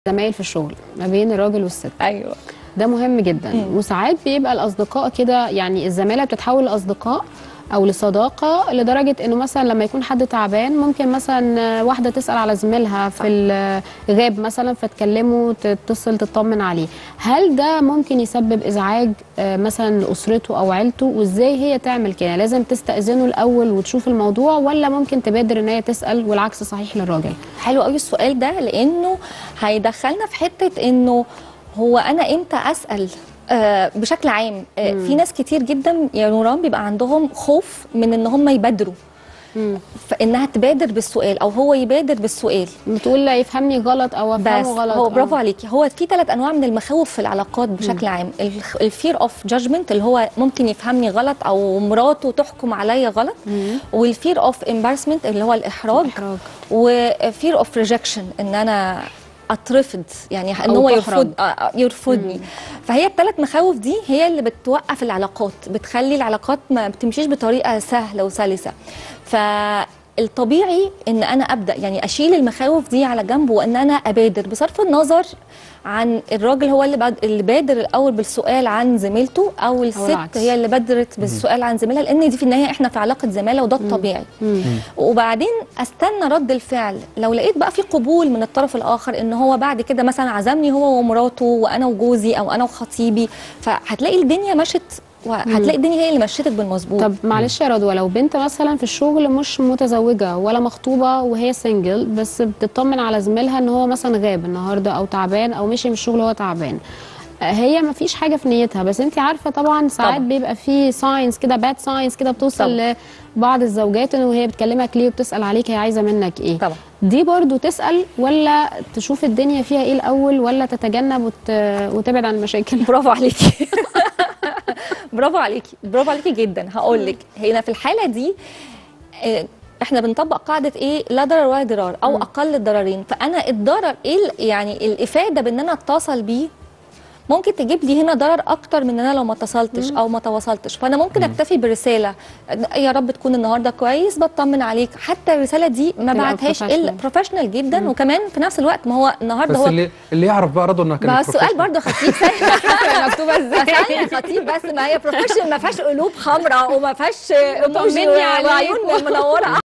زمايل في الشغل ما بين الراجل والست ايوه ده مهم جدا مم. وساعات بيبقى الاصدقاء كده يعني الزماله بتتحول لاصدقاء او لصداقه لدرجه انه مثلا لما يكون حد تعبان ممكن مثلا واحده تسال على زميلها في الغاب مثلا فتكلمه تتصل تطمن عليه هل ده ممكن يسبب ازعاج آه، مثلا لاسرته او عيلته وازاي هي تعمل كده لازم تستاذنه الاول وتشوف الموضوع ولا ممكن تبادر ان هي تسال والعكس صحيح للراجل حلو قوي السؤال ده لانه هيدخلنا في حته انه هو انا امتى اسال آه بشكل عام آه في ناس كتير جدا يا نوران بيبقى عندهم خوف من ان هم يبادروا فانها تبادر بالسؤال او هو يبادر بالسؤال بتقول لا يفهمني غلط او بس افهمه غلط هو آه. برافو عليكي هو في ثلاث انواع من المخاوف في العلاقات بشكل عام الفير اوف جادجمنت اللي هو ممكن يفهمني غلط او مراته تحكم عليا غلط والفير اوف امبارسمنت اللي هو الاحراج إحراج. وفير اوف ريجكشن ان انا اترفض يعني ان أو هو تحرج. يرفض آه، آه، يرفضني فهي الثلاث مخاوف دي هي اللي بتوقف العلاقات بتخلي العلاقات ما بتمشيش بطريقه سهله وسلسه فالطبيعي ان انا ابدا يعني اشيل المخاوف دي على جنب وان انا ابادر بصرف النظر عن الراجل هو اللي باد- اللي بادر الاول بالسؤال عن زميلته او الست العكس. هي اللي بادرت بالسؤال عن زميلها لان دي في النهايه احنا في علاقه زماله وده الطبيعي مم. وبعدين استنى رد الفعل لو لقيت بقى في قبول من الطرف الاخر ان هو بعد كده مثلا عزمني هو ومراته وانا وجوزي او انا وخطيبي فهتلاقي الدنيا مشت وهتلاقي الدنيا هي اللي مشيتك بالمظبوط طب معلش يا رضوى لو بنت مثلا في الشغل مش متزوجه ولا مخطوبه وهي سنجل بس بتطمن على زميلها ان هو مثلا غاب النهارده او تعبان او مشي من الشغل وهو تعبان آه، هي ما فيش حاجه في نيتها بس انت عارفه طبعا ساعات طبعا. بيبقى في ساينز كده باد ساينز كده بتوصل طبعا. لبعض الزوجات انه هي بتكلمك ليه وبتسال عليك هي عايزه منك ايه طبعا دي برضو تسال ولا تشوف الدنيا فيها ايه الاول ولا تتجنب وت... وتبعد عن المشاكل برافو عليكي برافو عليكي برافو عليكي جدا هقول لك هنا في الحاله دي آه، احنا بنطبق قاعده ايه لا ضرر ولا ضرار او اقل الضررين فانا الضرر ايه ال- يعني الافاده بان انا اتصل بيه ممكن تجيب لي هنا ضرر اكتر من ان انا لو ما اتصلتش او ما تواصلتش فانا ممكن اكتفي برساله يا رب تكون النهارده كويس بطمن عليك حتى الرساله دي ما تبقى بعتهاش الا professional. بروفيشنال جدا وكمان في نفس الوقت ما هو النهارده بس هو اللي اللي يعرف بقى رضا انها كانت ما هو السؤال professional. برضه خفيف مكتوبه ازاي ثانية خطيب بس ما هي بروفيشنال ما فيهاش قلوب حمراء وما فيهاش ايموجي طمني عليك. وعيون منوره